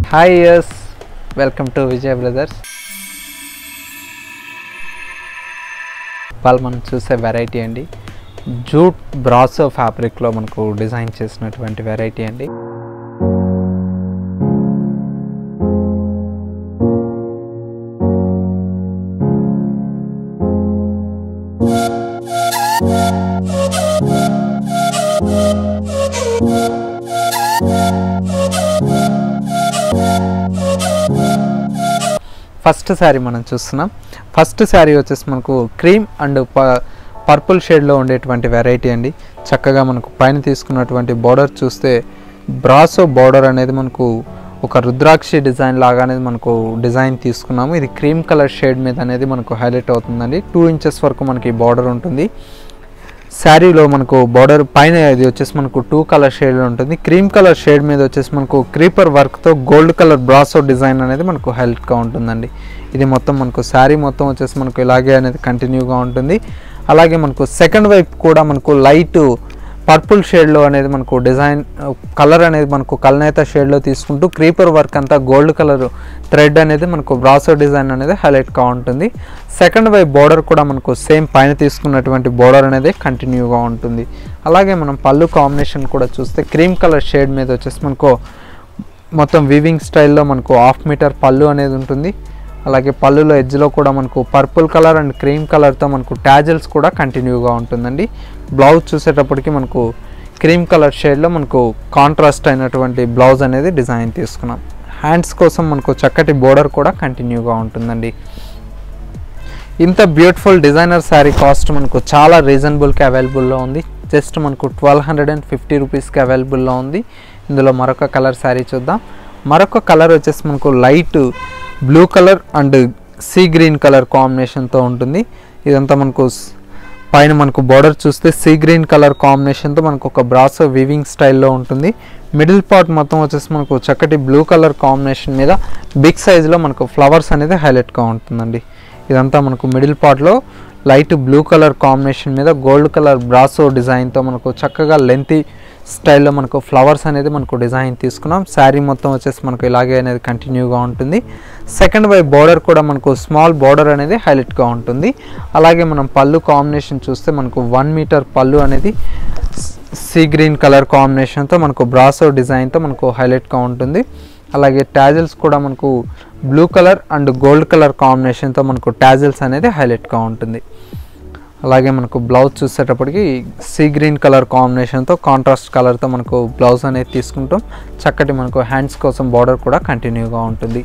hi yes welcome to Vijay brothers వాళ్ళు మనం చూసే వెరైటీ అండి జూట్ బ్రాసో ఫ్యాబ్రిక్లో మనకు డిజైన్ చేసినటువంటి వెరైటీ అండి ఫస్ట్ శారీ మనం చూస్తున్నాం ఫస్ట్ శారీ వచ్చేసి మనకు క్రీమ్ అండ్ ప పర్పుల్ షేడ్లో ఉండేటువంటి వెరైటీ అండి చక్కగా మనకు పైన తీసుకున్నటువంటి బార్డర్ చూస్తే బ్రాసో బార్డర్ అనేది మనకు ఒక రుద్రాక్షి డిజైన్ లాగా అనేది మనకు డిజైన్ తీసుకున్నాము ఇది క్రీమ్ కలర్ షేడ్ మీద అనేది మనకు హైలైట్ అవుతుందండి టూ ఇంచెస్ వరకు మనకి బార్డర్ ఉంటుంది శారీలో మనకు బార్డర్ పైన ఇది వచ్చేసి మనకు టూ కలర్ షేడ్ ఉంటుంది క్రీమ్ కలర్ షేడ్ మీద వచ్చేసి మనకు క్రీపర్ వర్క్తో గోల్డ్ కలర్ బ్రాసో డిజైన్ అనేది మనకు హైలైట్గా ఉంటుందండి ఇది మొత్తం మనకు శారీ మొత్తం వచ్చేసి మనకు ఇలాగే అనేది కంటిన్యూగా ఉంటుంది అలాగే మనకు సెకండ్ వైపు కూడా మనకు లైట్ పర్పుల్ షేడ్లో అనేది మనకు డిజైన్ కలర్ అనేది మనకు కల్నేత షేడ్లో తీసుకుంటూ క్రీపర్ వర్క్ అంతా గోల్డ్ కలర్ థ్రెడ్ అనేది మనకు బ్రాసో డిజైన్ అనేది హైలైట్గా ఉంటుంది సెకండ్ వైపు బార్డర్ కూడా మనకు సేమ్ పైన తీసుకున్నటువంటి బార్డర్ అనేది కంటిన్యూగా ఉంటుంది అలాగే మనం పళ్ళు కాంబినేషన్ కూడా చూస్తే క్రీమ్ కలర్ షేడ్ మీద వచ్చేసి మనకు మొత్తం వీవింగ్ స్టైల్లో మనకు హాఫ్ మీటర్ పళ్ళు అనేది ఉంటుంది అలాగే పళ్ళులో ఎడ్జ్లో కూడా మనకు పర్పుల్ కలర్ అండ్ క్రీమ్ కలర్తో మనకు ట్యాజల్స్ కూడా కంటిన్యూగా ఉంటుందండి బ్లౌజ్ చూసేటప్పటికి మనకు క్రీమ్ కలర్ షేడ్లో మనకు కాంట్రాస్ట్ అయినటువంటి బ్లౌజ్ అనేది డిజైన్ తీసుకున్నాం హ్యాండ్స్ కోసం మనకు చక్కటి బోర్డర్ కూడా కంటిన్యూగా ఉంటుందండి ఇంత బ్యూటిఫుల్ డిజైనర్ శారీ కాస్ట్ మనకు చాలా రీజనబుల్కి అవైలబుల్లో ఉంది జస్ట్ మనకు ట్వెల్వ్ హండ్రెడ్ అండ్ ఫిఫ్టీ రూపీస్కి అవైలబుల్లో ఉంది ఇందులో మరొక కలర్ శారీ చూద్దాం మరొక కలర్ వచ్చేసి మనకు light blue colour and sea green colour కాంబినేషన్తో ఉంటుంది ఇదంతా మనకు స్- పైన మనకు బార్డర్ చూస్తే సీ గ్రీన్ కలర్ కాంబినేషన్తో మనకు ఒక బ్రాసో వీవింగ్ స్టైల్లో ఉంటుంది మిడిల్ పార్ట్ మొత్తం వచ్చేసి మనకు చక్కటి బ్లూ కలర్ కాంబినేషన్ మీద బిగ్ సైజులో మనకు ఫ్లవర్స్ అనేది హైలైట్గా ఉంటుందండి ఇదంతా మనకు మిడిల్ పార్ట్లో లైట్ బ్లూ కలర్ కాంబినేషన్ మీద గోల్డ్ కలర్ బ్రాసో డిజైన్తో మనకు చక్కగా లెంతీ స్టైల్లో మనకు ఫ్లవర్స్ అనేది మనకు డిజైన్ తీసుకున్నాం శారీ మొత్తం వచ్చేసి మనకు ఇలాగే అనేది కంటిన్యూగా ఉంటుంది సెకండ్ వైపు బార్డర్ కూడా మనకు స్మాల్ బార్డర్ అనేది హైలైట్గా ఉంటుంది అలాగే మనం పళ్ళు కాంబినేషన్ చూస్తే మనకు వన్ మీటర్ పళ్ళు అనేది సీ గ్రీన్ కలర్ కాంబినేషన్తో మనకు బ్రాసో డిజైన్తో మనకు హైలైట్గా ఉంటుంది అలాగే ట్యాజల్స్ కూడా మనకు blue colour and gold colour కాంబినేషన్తో మనకు ట్యాజల్స్ అనేది హైలైట్గా ఉంటుంది అలాగే మనకు బ్లౌజ్ చూసేటప్పటికి సీ గ్రీన్ కలర్ కాంబినేషన్తో కాంట్రాస్ట్ కలర్తో మనకు బ్లౌజ్ అనేది తీసుకుంటాం చక్కటి మనకు హ్యాండ్స్ కోసం బార్డర్ కూడా కంటిన్యూగా ఉంటుంది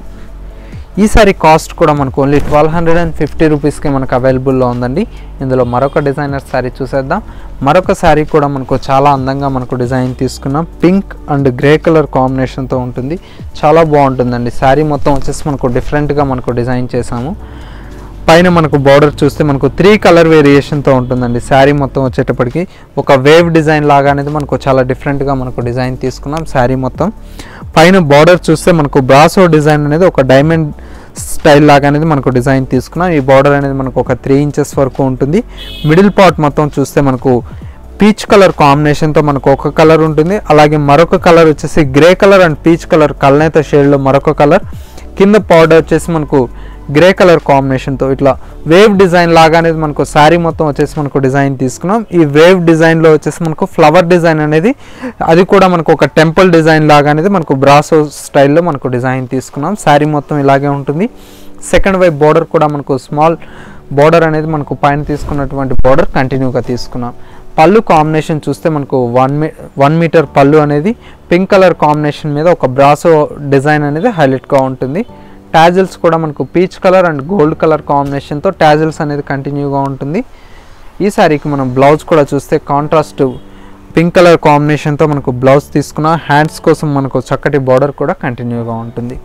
ఈ సారీ కాస్ట్ కూడా మనకు only twelve hundred and fifty రూపీస్కి మనకు అవైలబుల్లో ఉందండి ఇందులో మరొక డిజైనర్ శారీ చూసేద్దాం మరొక శారీ కూడా మనకు చాలా అందంగా మనకు డిజైన్ తీసుకున్నాం పింక్ అండ్ గ్రే కలర్ కాంబినేషన్తో ఉంటుంది చాలా బాగుంటుందండి శారీ మొత్తం వచ్చేసి మనకు డిఫరెంట్గా మనకు డిజైన్ చేసాము పైన మనకు బార్డర్ చూస్తే మనకు త్రీ కలర్ వేరియేషన్తో ఉంటుందండి శారీ మొత్తం వచ్చేటప్పటికి ఒక వేవ్ డిజైన్ లాగా అనేది మనకు చాలా డిఫరెంట్గా మనకు డిజైన్ తీసుకున్నాం శారీ మొత్తం పైన బార్డర్ చూస్తే మనకు బ్రాసో డిజైన్ అనేది ఒక డైమండ్ స్టైల్ లాగా అనేది మనకు డిజైన్ తీసుకున్నాం ఈ బార్డర్ అనేది మనకు ఒక త్రీ ఇంచెస్ వరకు ఉంటుంది మిడిల్ పార్ట్ మొత్తం చూస్తే మనకు పీచ్ కలర్ కాంబినేషన్తో మనకు ఒక కలర్ ఉంటుంది అలాగే మరొక కలర్ వచ్చేసి grey colour and peach colour కల్నేత షేడ్లో మరొక కలర్ కింద పౌడర్ వచ్చేసి మనకు గ్రే కలర్ కాంబినేషన్తో ఇట్లా వేవ్ డిజైన్ లాగా అనేది మనకు శారీ మొత్తం వచ్చేసి మనకు డిజైన్ తీసుకున్నాం ఈ వేవ్ డిజైన్లో వచ్చేసి మనకు ఫ్లవర్ డిజైన్ అనేది అది కూడా మనకు ఒక టెంపుల్ డిజైన్ లాగా అనేది మనకు బ్రాసో స్టైల్లో మనకు డిజైన్ తీసుకున్నాం శారీ మొత్తం ఇలాగే ఉంటుంది సెకండ్ వైపు బార్డర్ కూడా మనకు స్మాల్ బార్డర్ అనేది మనకు పైన తీసుకున్నటువంటి బార్డర్ కంటిన్యూగా తీసుకున్నాం పళ్ళు కాంబినేషన్ చూస్తే మనకు వన్ మీ వన్ మీటర్ పళ్ళు అనేది పింక్ కలర్ కాంబినేషన్ మీద ఒక బ్రాసో డిజైన్ అనేది హైలైట్గా ఉంటుంది ట్యాజిల్స్ కూడా మనకు peach colour and gold colour కాంబినేషన్తో ట్యాజిల్స్ అనేది కంటిన్యూగా ఉంటుంది ఈ శారీకి మనం బ్లౌజ్ కూడా చూస్తే కాంట్రాస్ట్ పింక్ కలర్ కాంబినేషన్తో మనకు బ్లౌజ్ తీసుకున్న హ్యాండ్స్ కోసం మనకు చక్కటి బార్డర్ కూడా కంటిన్యూగా ఉంటుంది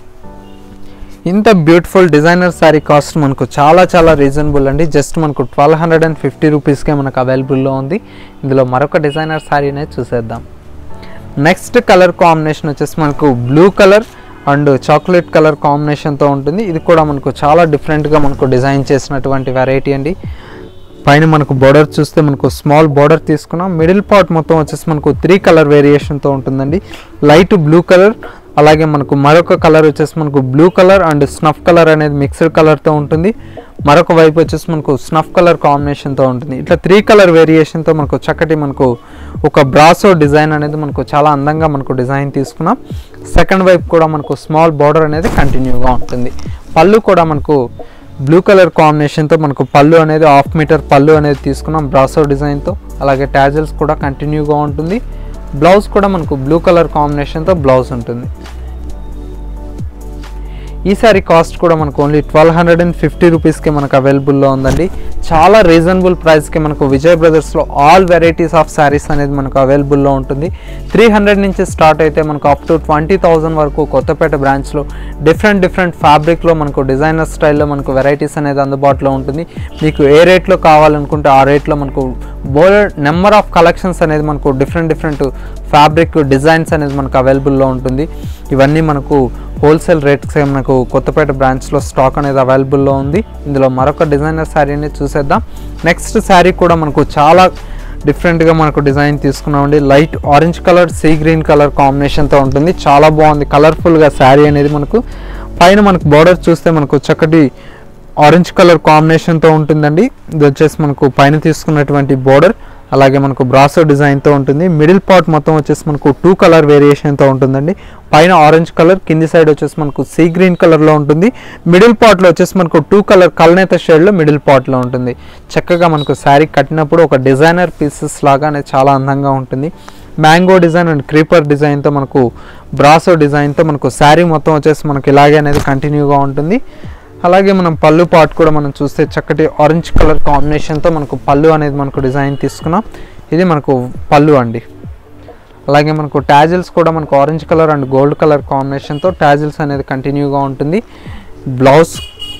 ఇంత బ్యూటిఫుల్ డిజైనర్ శారీ కాస్ట్ మనకు చాలా చాలా రీజనబుల్ అండి జస్ట్ మనకు ట్వెల్వ్ హండ్రెడ్ అండ్ ఫిఫ్టీ రూపీస్కే మనకు అవైలబుల్లో ఉంది ఇందులో మరొక డిజైనర్ శారీ అనేది చూసేద్దాం నెక్స్ట్ కలర్ కాంబినేషన్ వచ్చేసి మనకు blue colour and chocolate colour కాంబినేషన్తో ఉంటుంది ఇది కూడా మనకు చాలా డిఫరెంట్గా మనకు డిజైన్ చేసినటువంటి వెరైటీ అండి పైన మనకు బోర్డర్ చూస్తే మనకు స్మాల్ బోర్డర్ తీసుకున్నాం మిడిల్ పార్ట్ మొత్తం వచ్చేసి మనకు త్రీ కలర్ వేరియేషన్తో ఉంటుందండి లైట్ బ్లూ కలర్ అలాగే మనకు మరొక కలర్ వచ్చేసి మనకు blue colour and snuff colour అనేది మిక్స్డ్ కలర్తో ఉంటుంది మరొక వైపు వచ్చేసి మనకు స్నఫ్ కలర్ కాంబినేషన్తో ఉంటుంది ఇట్లా త్రీ కలర్ వేరియేషన్తో మనకు చక్కటి మనకు ఒక బ్రాసో డిజైన్ అనేది మనకు చాలా అందంగా మనకు డిజైన్ తీసుకున్నాం సెకండ్ వైపు కూడా మనకు స్మాల్ బార్డర్ అనేది కంటిన్యూగా ఉంటుంది పళ్ళు కూడా మనకు బ్లూ కలర్ కాంబినేషన్తో మనకు పళ్ళు అనేది హాఫ్ మీటర్ పళ్ళు అనేది తీసుకున్నాం బ్రాసో డిజైన్తో అలాగే ట్యాజల్స్ కూడా కంటిన్యూగా ఉంటుంది బ్లౌజ్ కూడా మనకు బ్లూ కలర్ కాంబినేషన్తో బ్లౌజ్ ఉంటుంది ఈ సారీ కాస్ట్ కూడా మనకు only twelve hundred and fifty రూపీస్కి మనకు అవైలబుల్లో ఉందండి చాలా రీజనబుల్ ప్రైస్కి మనకు విజయ్ బ్రదర్స్లో ఆల్ వెరైటీస్ ఆఫ్ శారీస్ అనేది మనకు అవైలబుల్లో ఉంటుంది త్రీ హండ్రెడ్ నుంచి స్టార్ట్ అయితే మనకు అప్ టు ట్వంటీ థౌజండ్ వరకు కొత్తపేట బ్రాంచ్లో డిఫరెంట్ డిఫరెంట్ ఫ్యాబ్రిక్లో మనకు డిజైనర్ స్టైల్లో మనకు వెరైటీస్ అనేది అందుబాటులో ఉంటుంది మీకు ఏ రేట్లో కావాలనుకుంటే ఆ రేట్లో మనకు బోల్డ్ నెంబర్ ఆఫ్ కలెక్షన్స్ అనేది మనకు డిఫరెంట్ డిఫరెంట్ ఫ్యాబ్రిక్ డిజైన్స్ అనేది మనకు అవైలబుల్లో ఉంటుంది ఇవన్నీ మనకు హోల్సేల్ రేట్స్ మనకు కొత్తపేట బ్రాంచ్లో స్టాక్ అనేది అవైలబుల్లో ఉంది ఇందులో మరొక డిజైనర్ శారీని చూసేద్దాం నెక్స్ట్ శారీ కూడా మనకు చాలా డిఫరెంట్గా మనకు డిజైన్ తీసుకున్నామండి light orange colour sea green colour కాంబినేషన్తో ఉంటుంది చాలా బాగుంది కలర్ఫుల్గా శారీ అనేది మనకు పైన మనకు బార్డర్ చూస్తే మనకు చక్కటి ఆరెంజ్ కలర్ కాంబినేషన్తో ఉంటుందండి ఇది వచ్చేసి మనకు పైన తీసుకున్నటువంటి బార్డర్ అలాగే మనకు బ్రాసో డిజైన్తో ఉంటుంది మిడిల్ పార్ట్ మొత్తం వచ్చేసి మనకు టూ కలర్ వేరియేషన్తో ఉంటుందండి పైన ఆరెంజ్ కలర్ కింది సైడ్ వచ్చేసి మనకు సీ గ్రీన్ కలర్లో ఉంటుంది మిడిల్ పార్ట్లో వచ్చేసి మనకు టూ కలర్ కల్నేత షేడ్లో మిడిల్ పార్ట్లో ఉంటుంది చక్కగా మనకు శారీ కట్టినప్పుడు ఒక డిజైనర్ పీసెస్ లాగా అనేది చాలా అందంగా ఉంటుంది మ్యాంగో డిజైన్ అండ్ క్రీపర్ డిజైన్తో మనకు బ్రాసో డిజైన్తో మనకు శారీ మొత్తం వచ్చేసి మనకు ఇలాగే అనేది కంటిన్యూగా ఉంటుంది అలాగే మనం పళ్ళు పార్ట్ కూడా మనం చూస్తే చక్కటి ఆరెంజ్ కలర్ కాంబినేషన్తో మనకు పళ్ళు అనేది మనకు డిజైన్ తీసుకున్నాం ఇది మనకు పళ్ళు అండి అలాగే మనకు ట్యాజిల్స్ కూడా మనకు orange colour and gold colour కాంబినేషన్తో ట్యాజిల్స్ అనేది కంటిన్యూగా ఉంటుంది బ్లౌజ్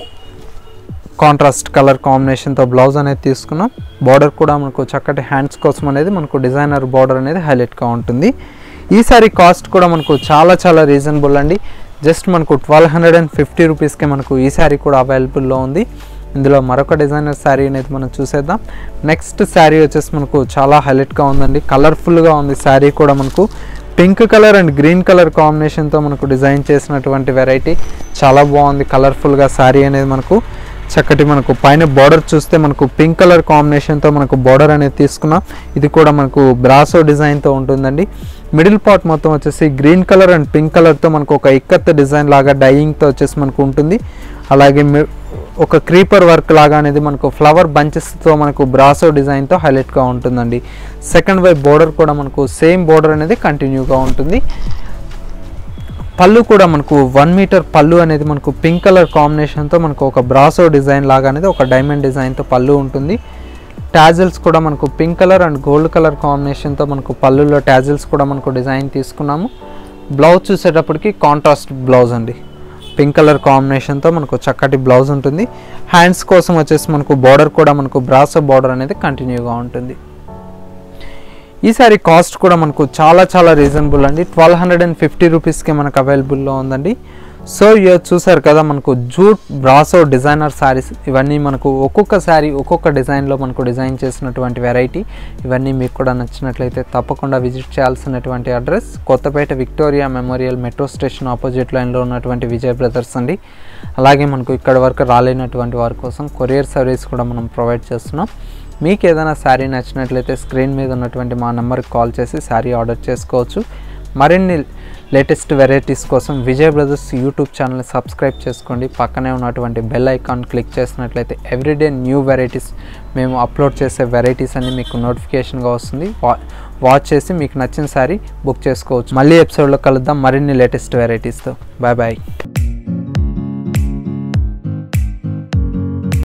కాంట్రాస్ట్ కలర్ కాంబినేషన్తో బ్లౌజ్ అనేది తీసుకున్నాం బార్డర్ కూడా మనకు చక్కటి హ్యాండ్స్ కోసం అనేది మనకు డిజైనర్ బార్డర్ అనేది హైలైట్గా ఉంటుంది ఈ సారీ కాస్ట్ కూడా మనకు చాలా చాలా రీజనబుల్ అండి జస్ట్ మనకు ట్వెల్వ్ హండ్రెడ్ అండ్ ఫిఫ్టీ రూపీస్కి మనకు ఈ శారీ కూడా అవైలబుల్లో ఉంది ఇందులో మరొక డిజైనర్ శారీ అనేది మనం చూసేద్దాం నెక్స్ట్ శారీ వచ్చేసి మనకు చాలా హైలైట్గా ఉందండి కలర్ఫుల్గా ఉంది శారీ కూడా మనకు pink colour and green colour కాంబినేషన్తో మనకు డిజైన్ చేసినటువంటి వెరైటీ చాలా బాగుంది కలర్ఫుల్గా శారీ అనేది మనకు చక్కటి మనకు పైన బార్డర్ చూస్తే మనకు పింక్ కలర్ కాంబినేషన్తో మనకు బార్డర్ అనేది తీసుకున్నాం ఇది కూడా మనకు బ్రాసో డిజైన్తో ఉంటుందండి మిడిల్ పార్ట్ మొత్తం వచ్చేసి గ్రీన్ కలర్ అండ్ పింక్ కలర్తో మనకు ఒక ఇక్కత్ డిజైన్ లాగా డైయింగ్తో వచ్చేసి మనకు ఉంటుంది అలాగే మీ- ఒక క్రీపర్ వర్క్ లాగా అనేది మనకు ఫ్లవర్ బంచెస్తో మనకు బ్రాసో డిజైన్తో హైలైట్గా ఉంటుందండి సెకండ్ వైపు బోర్డర్ కూడా మనకు సేమ్ బోర్డర్ అనేది కంటిన్యూగా ఉంటుంది పళ్ళు కూడా మనకు వన్ మీటర్ పళ్ళు అనేది మనకు పింక్ కలర్ కాంబినేషన్తో మనకు ఒక బ్రాసో డిజైన్ లాగా అనేది ఒక డైమండ్ డిజైన్తో పళ్ళు ఉంటుంది ట్యాజిల్స్ కూడా మనకు pink colour and gold colour కాంబినేషన్తో మనకు పళ్ళులో ట్యాజిల్స్ కూడా మనకు డిజైన్ తీసుకున్నాము బ్లౌజ్ చూసేటప్పటికి కాంట్రాస్ట్ బ్లౌజ్ అండి పింక్ కలర్ కాంబినేషన్తో మనకు చక్కటి బ్లౌజ్ ఉంటుంది హ్యాండ్స్ కోసం వచ్చేసి మనకు బార్డర్ కూడా మనకు బ్రాసో బార్డర్ అనేది కంటిన్యూగా ఉంటుంది ఈ సారీ కాస్ట్ కూడా మనకు చాలా చాలా రీజనబుల్ అండి ట్వెల్వ్ హండ్రెడ్ అండ్ ఫిఫ్టీ రూపీస్కి మనకు అవైలబుల్లో ఉందండి సో ఇక చూసారు కదా మనకు జూట్ బ్రాసో డిజైనర్ శారీస్ ఇవన్నీ మనకు ఒక్కొక్క శారీ ఒక్కొక్క డిజైన్లో మనకు డిజైన్ చేసినటువంటి వెరైటీ ఇవన్నీ మీకు కూడా నచ్చినట్లయితే తప్పకుండా విజిట్ చేయాల్సినటువంటి address Kothapet Victoria Memorial metro station opposite లైన్లో ఉన్నటువంటి విజయ్ బ్రదర్స్ అండి అలాగే మనకు ఇక్కడ వరకు రాలేనటువంటి వారి కోసం కొరియర్ సర్వీస్ కూడా మనం ప్రొవైడ్ చేస్తున్నాం మీకు ఏదైనా శారీ నచ్చినట్లయితే స్క్రీన్ మీద ఉన్నటువంటి మా నెంబర్కి కాల్ చేసి శారీ ఆర్డర్ చేసుకోవచ్చు మరిన్ని లేటెస్ట్ వెరైటీస్ కోసం విజయ్ బ్రదర్స్ యూట్యూబ్ ఛానల్ని సబ్స్క్రైబ్ చేసుకోండి పక్కనే ఉన్నటువంటి బెల్ ఐకాన్ క్లిక్ చేసినట్లయితే ఎవ్రీడే న్యూ వెరైటీస్ మేము అప్లోడ్ చేసే వెరైటీస్ అన్ని మీకు నోటిఫికేషన్గా వస్తుంది వా వాచ్ చేసి మీకు నచ్చిన శారీ బుక్ చేసుకోవచ్చు మళ్ళీ ఎపిసోడ్లో కలుద్దాం మరిన్ని లేటెస్ట్ వెరైటీస్తో బాయ్ బాయ్